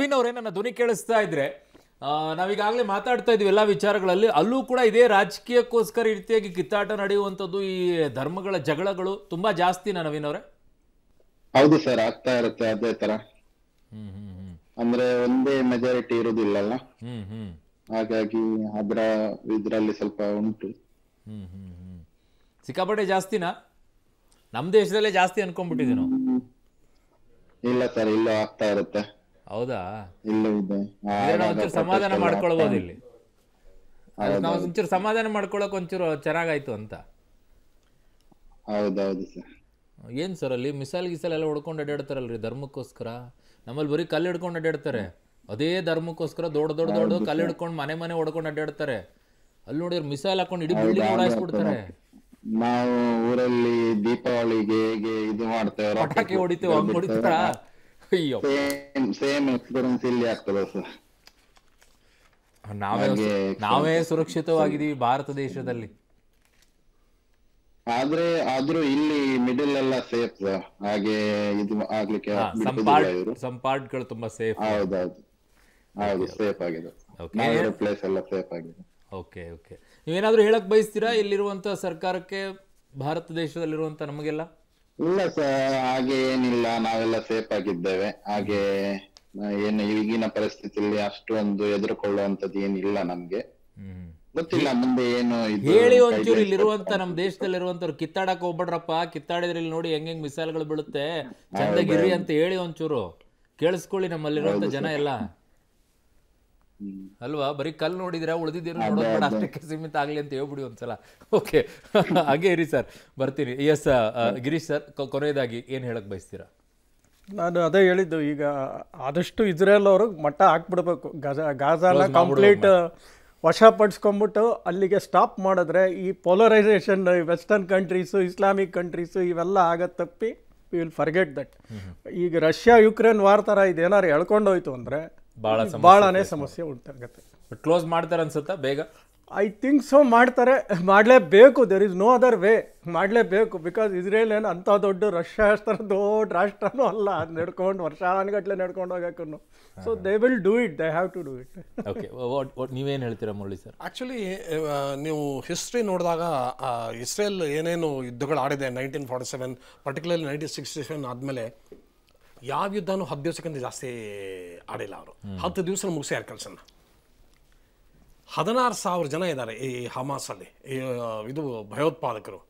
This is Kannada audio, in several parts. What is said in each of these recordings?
ನವೀನ್ ಅವರೇ ನನ್ನ ಧ್ವನಿ ಕೇಳಿಸ್ತಾ ಇದ್ರೆ ಆ, ನಾವೀಗಾಗಲೇ ಮಾತಾಡ್ತಾ ಇದ್ವಿ ಎಲ್ಲ ವಿಚಾರಗಳಲ್ಲಿ ಅಲ್ಲೂ ಕೂಡ ಇದೇ ರಾಜಕೀಯಕ್ಕೋಸ್ಕರ ಈ ರೀತಿಯಾಗಿ ಕಿತ್ತಾಟ ನಡೆಯುವಂಥದ್ದು ಈ ಧರ್ಮಗಳ ಜಗಳಗಳು ತುಂಬಾ ಜಾಸ್ತಿನಾ ನವೀನ್ ಅವರೇ ಹೌದು ಸರ್ ಆಗ್ತಾ ಇರುತ್ತೆ ಅದೇ ತರ ಹ್ಮ್ ಹ್ಮ್ ಹ್ಮ್ ಅಂದ್ರೆ ಒಂದೇ ಮೆಜಾರಿಟಿ ಇರುದಿಲ್ಲಲ್ಲ ಹ್ಮ್ ಹ್ಮ್ ಹಾಗಾಗಿ ಅದ್ರ ಇದ್ರಲ್ಲಿ ಸ್ವಲ್ಪ ಉಂಟು ಹ್ಮ್ ಹ್ಮ್ ಹ್ಮ್ ಸಿಕ್ಕಾಪಟ್ಟೆ ಜಾಸ್ತಿನಾ ನಮ್ಮ ದೇಶದಲ್ಲೇ ಜಾಸ್ತಿ ಅನ್ಕೊಂಡ್ಬಿಟ್ಟಿದ್ದೀವಿ ನಾವು ಇಲ್ಲ ಸರ್ ಇಲ್ಲೂ ಆಗ್ತಾ ಇರುತ್ತೆ ಹೌದಾ ಇಲ್ಲೂ ಇದೆ ಆ, ಇದ್ರೆ ನಾವು ಆಗಾಗ ಒಂಚೂರು ಸಮಾಧಾನ protest ಎಲ್ಲ ಮಾಡ್ಕೊಳ್ಬೋದು ಆಗ್ತಾ ಇಲ್ಲಿ ನಾವು ಒಂಚೂರು ಸಮಾಧಾನ ಮಾಡ್ಕೊಳಕ್ ಒಂಚೂರು ಚೆನ್ನಾಗಾಯ್ತು ಅಂತ ಹೌದೌದು ಸರ್ ಏನು ಸರ್ ಅಲ್ಲಿ ಮಿಸೈಲ್ ಗಿಸೈಲ್ ಎಲ್ಲ ಹೊಡ್ಕೊಂಡು ಅಡ್ಡಾಡ್ತಾರಲ್ರಿ ಧರ್ಮಕ್ಕೋಸ್ಕರ ನಮ್ಮಲ್ಲಿ ಬರೀ ಕಲ್ಲು ಹಿಡ್ಕೊಂಡು ಅಡ್ಡಾಡ್ತಾರೆ ಅದೇ ಧರ್ಮಕ್ಕೋಸ್ಕರ ದೊಡ್ಡ ದೊಡ್ಡ ದೊಡ್ಡ ಕಲ್ಲು ಹಿಡ್ಕೊಂಡು ಮನೆ ಮನೆ ಹೊಡ್ಕೊಂಡು ಅಡ್ಡಾಡ್ತಾರೆ ಅಲ್ಲಿ ನೋಡಿದ್ರೆ ಮಿಸೈಲ್ ಹಾಕೊಂಡು ಇಡೀ ಬಿಲ್ಡಿಂಗ್ ಓಡಾಯಿಸ್ಬಿಡ್ತಾರೆ ನಾವು ಊರಲ್ಲಿ ದೀಪಾವಳಿಗೆ ಹೇಗೆ ಇದು ಮಾಡ್ತೇವೆ ಪಟಾಕಿ ಹೊಡಿತೇವೆ ಹಂಗ್ ಹೊಡಿತಾರ ಅಯ್ಯೋ ಸೇಮ್ ಸೇಮ್ ಎಕ್ಸ್ಪೀರಿಯನ್ಸ್ ಇಲ್ಲಿ ಆಗ್ತದೆ ಸರ್ ನಾವೇ ಹಾಗೆ ನಾವೇ ಸುರಕ್ಷಿತವಾಗಿದ್ದೀವಿ ಭಾರತ ದೇಶದಲ್ಲಿ ಆದ್ರೆ ಆದ್ರೂ ಇಲ್ಲಿ ಮಿಡಲ್ ಎಲ್ಲ ಸೇಫ್ ಹಾಗೆ ಇದು ಆಗ್ಲಿಕ್ಕೆ ಸಮ್ ಬಿಡುದಿಲ್ಲ ಪಾರ್ಟ್ ಇವರು ಸಮ್ ಪಾರ್ಟ್ಗಳು ತುಂಬಾ ಸೇಫ್ ಹೌದೌದು ಹೌದು ಸೇಫ್ ಆಗಿದೆ Okay. ನಾವಿರೋ ಪ್ಲೇಸ್ ಎಲ್ಲ ಸೇಫ್ ಆಗಿದೆ ಓಕೆ ಓಕೆ ನೀವೇನಾದ್ರೂ ಹೇಳಕ್ ಬಯಸ್ತೀರಾ ಇಲ್ಲಿರುವಂತ ಸರ್ಕಾರಕ್ಕೆ ಭಾರತ ದೇಶದಲ್ಲಿರುವಂತ ನಮಗೆಲ್ಲ ಇಲ್ಲ ಸರ್ ಹಾಗೆ ಏನಿಲ್ಲ ನಾವೆಲ್ಲ ಸೇಫ್ ಆಗಿದ್ದೇವೆ ಹಾಗೆ ಆ, ಏನು ಈಗಿನ ಪರಿಸ್ಥಿತಿಯಲ್ಲಿ ಅಷ್ಟೊಂದು ಎದುರುಕೊಳ್ಳುವಂತದ್ದು ಏನಿಲ್ಲ ನಮ್ಗೆ ಹ್ಮ್ ಗೊತ್ತಿಲ್ಲ ಮುಂದೆ ಏನು ಇದು ಹೇಳಿ ಒಂಚೂರು ಇಲ್ಲಿರುವಂತ ನಮ್ ದೇಶದಲ್ಲಿರುವಂತವ್ರು ಕಿತ್ತಾಡಕ್ ಹೋಗ್ಬೇಡ್ರಪ್ಪ ಕಿತ್ತಾಡಿದ್ರೆ ಇಲ್ಲಿ ನೋಡಿ ಹೆಂಗ್ ಹೆಂಗ್ ಮಿಸೈಲ್ಗಳು ಬೀಳುತ್ತೆ ಚಂದಾಗಿರ್ರಿ ಅಂತ ಹೇಳಿ ಒಂಚೂರು ಕೇಳಿಸ್ಕೊಳ್ಳಿ ನಮ್ಮಲ್ಲಿರುವಂತ ಜನ ಎಲ್ಲ ಹ್ಮ್. ಅಲ್ವಾ ಬರೀ ಕಲ್ಲು ನೋಡಿದ್ರೆ ಉಳಿದಿದ್ದೀರ ನೋಡೋದು ಬೇಡ ಅಷ್ಟಕ್ಕೆ ಸೀಮಿತ ಆಗ್ಲಿ ಅಂತ ಹೇಳ್ಬಿಡಿ ಒಂದ್ಸಲ ಓಕೆ ಹಾಗೆ ಇರಿ ಸರ್ ಬರ್ತೀನಿ ಎಸ್ ಗಿರೀಶ್ ಸರ್ ಕೊನೆಯದಾಗಿ ಏನ್ ಹೇಳಕ್ ಬಯಸ್ತೀರಾ ನಾನು ಅದೇ ಹೇಳಿದ್ದು ಈಗ ಆದಷ್ಟು ಇಸ್ರೇಲ್ ಅವರು ಮಟ್ಟ ಹಾಕ್ಬಿಡ್ಬೇಕು ಗಾಜಾ ಗಾಜಾನ ಕಂಪ್ಲೀಟ್ ವಶಪಡಿಸ್ಕೊಂಬಿಟ್ಟು ಅಲ್ಲಿಗೆ ಸ್ಟಾಪ್ ಮಾಡಿದ್ರೆ ಈ polarization western countries Islamic countries ಇವೆಲ್ಲ ಆಗತ್ತೆ ತಪ್ಪಿ ವಿಲ್ ಫರ್ಗೆಟ್ ದಟ್ ಈಗ ರಷ್ಯಾ ಯುಕ್ರೇನ್ ವಾರ್ ಥರ ಇದೇನಾರು ಎಳ್ಕೊಂಡೋಯ್ತು ಅಂದರೆ ಬಹಳ ಭಾಳನೇ ಸಮಸ್ಯೆ ಉಂಟಾಗತ್ತೆ ಕ್ಲೋಸ್ ಮಾಡ್ತಾರೆ ಅನ್ಸುತ್ತಾ ಬೇಗ ಐ ಥಿಂಕ್ ಸೊ ಮಾಡ್ತಾರೆ ಮಾಡಲೇಬೇಕು there is no other way ಮಾಡಲೇಬೇಕು ಬಿಕಾಸ್ ಇಸ್ರೇಲ್ ಏನು ಅಂಥ ದೊಡ್ಡ ರಷ್ಯಾ ಅಷ್ಟರ ದೊಡ್ಡ ರಾಷ್ಟ್ರನೂ ಅಲ್ಲ ಅದು ನಡ್ಕೊಂಡು ವರ್ಷಾನುಗಟ್ಲೆ ನಡ್ಕೊಂಡು ಹೋಗಕ್ಕೂ so they will do it they have to do it okay ನೀವೇನ್ ಹೇಳ್ತೀರಾ ಮುರಳಿ ಸರ್ ಆ್ಯಕ್ಚುಲಿ ನೀವು ಹಿಸ್ಟ್ರಿ ನೋಡಿದಾಗ ಆ, ಇಸ್ರೇಲ್ ಏನೇನು ಯುದ್ಧಗಳು ಆಡಿದೆ nineteen forty seven particularly nineteen sixty seven ಆದಮೇಲೆ ಯಾವ ಯುದ್ಧನೂ ಹತ್ತು ದಿವಸಕ್ಕಿಂತ ಜಾಸ್ತಿ ಆಡಿಲ್ಲ ಅವರು ಹತ್ತು ದಿವಸ ಮುಗಿಸ್ಯಾರ ಕೆಲಸನ ಹದಿನಾರು ಸಾವಿರ ಜನ ಇದ್ದಾರೆ ಈ ಹಮಾಸಲ್ಲಿ ಈ ಆ, ಇದು ಭಯೋತ್ಪಾದಕರು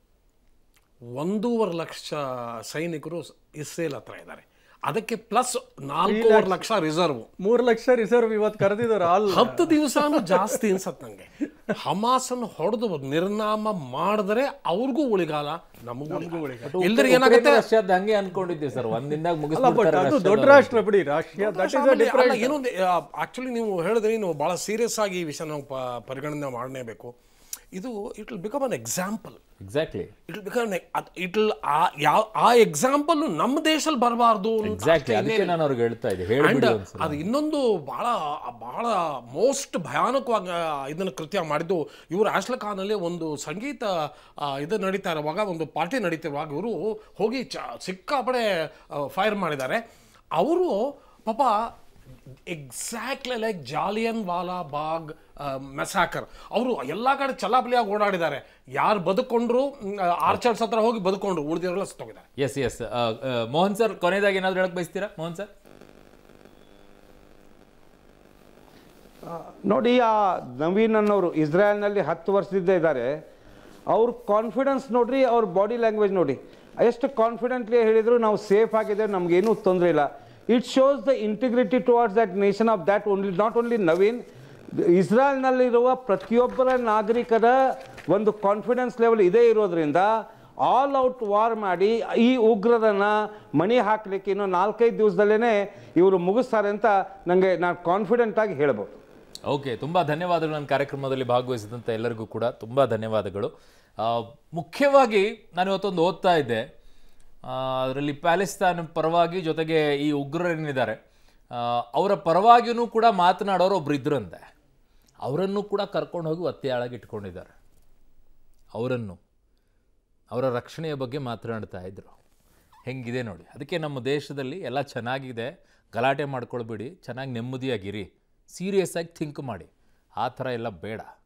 ಒಂದೂವರೆ ಲಕ್ಷ ಸೈನಿಕರು ಇಸ್ರೇಲ್ ಹತ್ರ ಇದ್ದಾರೆ ಅದಕ್ಕೆ ಪ್ಲಸ್ ನಾಲ್ಕೂವರೆ ಲಕ್ಷ ರಿಸರ್ವ್ ಮೂರು ಲಕ್ಷ ರಿಸರ್ವ್ ಇವತ್ತು ಕರೆದಿದ್ದಾರೆ ಆಲ್ ಹತ್ತು ದಿವಸನೂ ಜಾಸ್ತಿ ಅನ್ಸತ್ ನಂಗೆ ಹಮಾಸನ್ನು ಹೊಡೆದು ನಿರ್ನಾಮ ಮಾಡಿದ್ರೆ ಅವ್ರಿಗೂ ಉಳಿಗಾಲ ನಮಗೂ ಉಳಿಗಾಲ ಇಲ್ದ್ರೆ ಏನಾಗುತ್ತೆ ರಷ್ಯಾದ ಹಂಗೆ ಅನ್ಕೊಂಡಿದ್ದೆ ಸರ್ ಒಂದಿಂದಾಗ ಅಲ್ಲ ಬಟ್ ಮುಗಿಸ್ಬಿಡ್ತಾರೆ ಅದು ದೊಡ್ಡ ರಾಷ್ಟ್ರ ಬಿಡಿ ರಾಷ್ಟ್ರೀಯ ದಟ್ ಇಸ್ ಅ ಡಿಫರೆಂಟ್ ಏನೊಂದು ಆಕ್ಚುಲಿ ನೀವು ಹೇಳಿದ್ರಿ ನೀವು ಬಹಳ ಸೀರಿಯಸ್ ಆಗಿ ಈ ವಿಷಯ ನಾವು ಪ- ಪರಿಗಣನೆ ಮಾಡಲೇಬೇಕು ಇದು it will become an example exactly it will become it will ಯಾವ ಆ ಎಕ್ಸಾಂಪಲ್ ನಮ್ಮ ದೇಶದಲ್ಲಿ ಬರಬಾರ್ದು ಎಕ್ಸಾಕ್ಟ್ಲಿ ಅದಕ್ಕೆ ನಾನು ಅವ್ರಿಗೆ ಹೇಳ್ತಾ ಇದ್ದೆ ಅಂಡ್ ಹೇಳ್ಬಿಡಿ ಒಂದ್ಸಲ ಅದು ಇನ್ನೊಂದು ಬಹಳ ಬಹಳ ಮೋಸ್ಟ್ ಭಯಾನಕವಾಗಿ ಇದನ್ನು ಕೃತ್ಯ ಮಾಡಿದ್ದು ಇವರು ಆಶ್ಲ ಖಾನಲ್ಲಿ ಒಂದು ಸಂಗೀತ ಆ, ಇದು ನಡೀತಾ ಇರುವಾಗ ಒಂದು ಪಾರ್ಟಿ ನಡೀತಿರುವಾಗ ಇವರು ಹೋಗಿ ಚ ಸಿಕ್ಕಾಪಡೆ ಫೈರ್ ಮಾಡಿದ್ದಾರೆ ಅವರು ಪಾಪ exactly like Jallianwala Bagh massacre ಅವರು ಎಲ್ಲ ಕಡೆ ಚಲಾಪಲಿಯಾಗಿ ಓಡಾಡಿದ್ದಾರೆ ಯಾರು ಬದುಕೊಂಡ್ರು ಆರ್ಚರ್ಸ್ ಹತ್ರ ಹೋಗಿ ಬದುಕೊಂಡ್ರು ಉಳಿದಿರೋಲ್ಲ ಸತ್ತೋಗಿದ್ದಾರೆ ಎಸ್ ಎಸ್ ಮೋಹನ್ ಸರ್ ಕೊನೆಯದಾಗಿ ಏನಾದ್ರು ಹೇಳಕ್ ಬಯಸ್ತೀರಾ ಮೋಹನ್ ಸರ್ ನೋಡಿ ಆ ನವೀನ್ ಅನ್ನೋರು ಇಸ್ರಾಯಲ್ನಲ್ಲಿ ಹತ್ತು ವರ್ಷದಿಂದ ಇದ್ದಾರೆ ಅವ್ರ ಕಾನ್ಫಿಡೆನ್ಸ್ ನೋಡ್ರಿ ಅವ್ರ ಬಾಡಿ ಲ್ಯಾಂಗ್ವೇಜ್ ನೋಡಿ ಎಷ್ಟು ಕಾನ್ಫಿಡೆಂಟ್ಲಿ ಹೇಳಿದ್ರು ನಾವು ಸೇಫ್ ಆಗಿದ್ದೇವೆ ನಮಗೇನೂ ತೊಂದರೆ ಇಲ್ಲ it shows the integrity towards that nation of that only not only Naveen ಇಸ್ರಾಯಲ್ನಲ್ಲಿರುವ ಪ್ರತಿಯೊಬ್ಬರ ನಾಗರಿಕರ ಒಂದು ಕಾನ್ಫಿಡೆನ್ಸ್ ಲೆವೆಲ್ ಇದೇ ಇರೋದ್ರಿಂದ ಆಲ್ ಔಟ್ ವಾರ್ ಮಾಡಿ ಈ ಉಗ್ರರನ್ನ ಮಣಿ ಹಾಕಲಿಕ್ಕೆ ಇನ್ನು ನಾಲ್ಕೈದು ದಿವಸದಲ್ಲೇ ಇವರು ಮುಗಿಸ್ತಾರೆ ಅಂತ ನನಗೆ ನಾನು ಕಾನ್ಫಿಡೆಂಟ್ ಆಗಿ ಹೇಳ್ಬೋದು ಓಕೆ ತುಂಬ ಧನ್ಯವಾದಗಳು ನನ್ನ ಕಾರ್ಯಕ್ರಮದಲ್ಲಿ ಭಾಗವಹಿಸಿದಂಥ ಎಲ್ಲರಿಗೂ ಕೂಡ ತುಂಬ ಧನ್ಯವಾದಗಳು ಆ, ಮುಖ್ಯವಾಗಿ ನಾನು ಇವತ್ತೊಂದು ಓದ್ತಾ ಇದ್ದೆ ಅದರಲ್ಲಿ ಪ್ಯಾಲೆಸ್ತಾನ್ ಪರವಾಗಿ ಜೊತೆಗೆ ಈ ಉಗ್ರರೇನಿದ್ದಾರೆ ಆ, ಅವರ ಪರವಾಗಿಯೂ ಕೂಡ ಮಾತನಾಡೋರು ಒಬ್ರು ಇದ್ರಂತೆ ಅವರನ್ನು ಕೂಡ ಕರ್ಕೊಂಡು ಹೋಗಿ ಒತ್ತೆಯಾಳಾಗಿ ಇಟ್ಕೊಂಡಿದ್ದಾರೆ ಅವರನ್ನು ಅವರ ರಕ್ಷಣೆಯ ಬಗ್ಗೆ ಮಾತನಾಡ್ತಾ ಇದ್ರು ಹೆಂಗಿದೆ ನೋಡಿ ಅದಕ್ಕೆ ನಮ್ಮ ದೇಶದಲ್ಲಿ ಎಲ್ಲ ಚೆನ್ನಾಗಿದೆ ಗಲಾಟೆ ಮಾಡ್ಕೊಳ್ಬೇಡಿ ಚೆನ್ನಾಗಿ ನೆಮ್ಮದಿಯಾಗಿರಿ ಸೀರಿಯಸ್ ಆಗಿ ಥಿಂಕ್ ಮಾಡಿ ಆ ಥರ ಎಲ್ಲ ಬೇಡ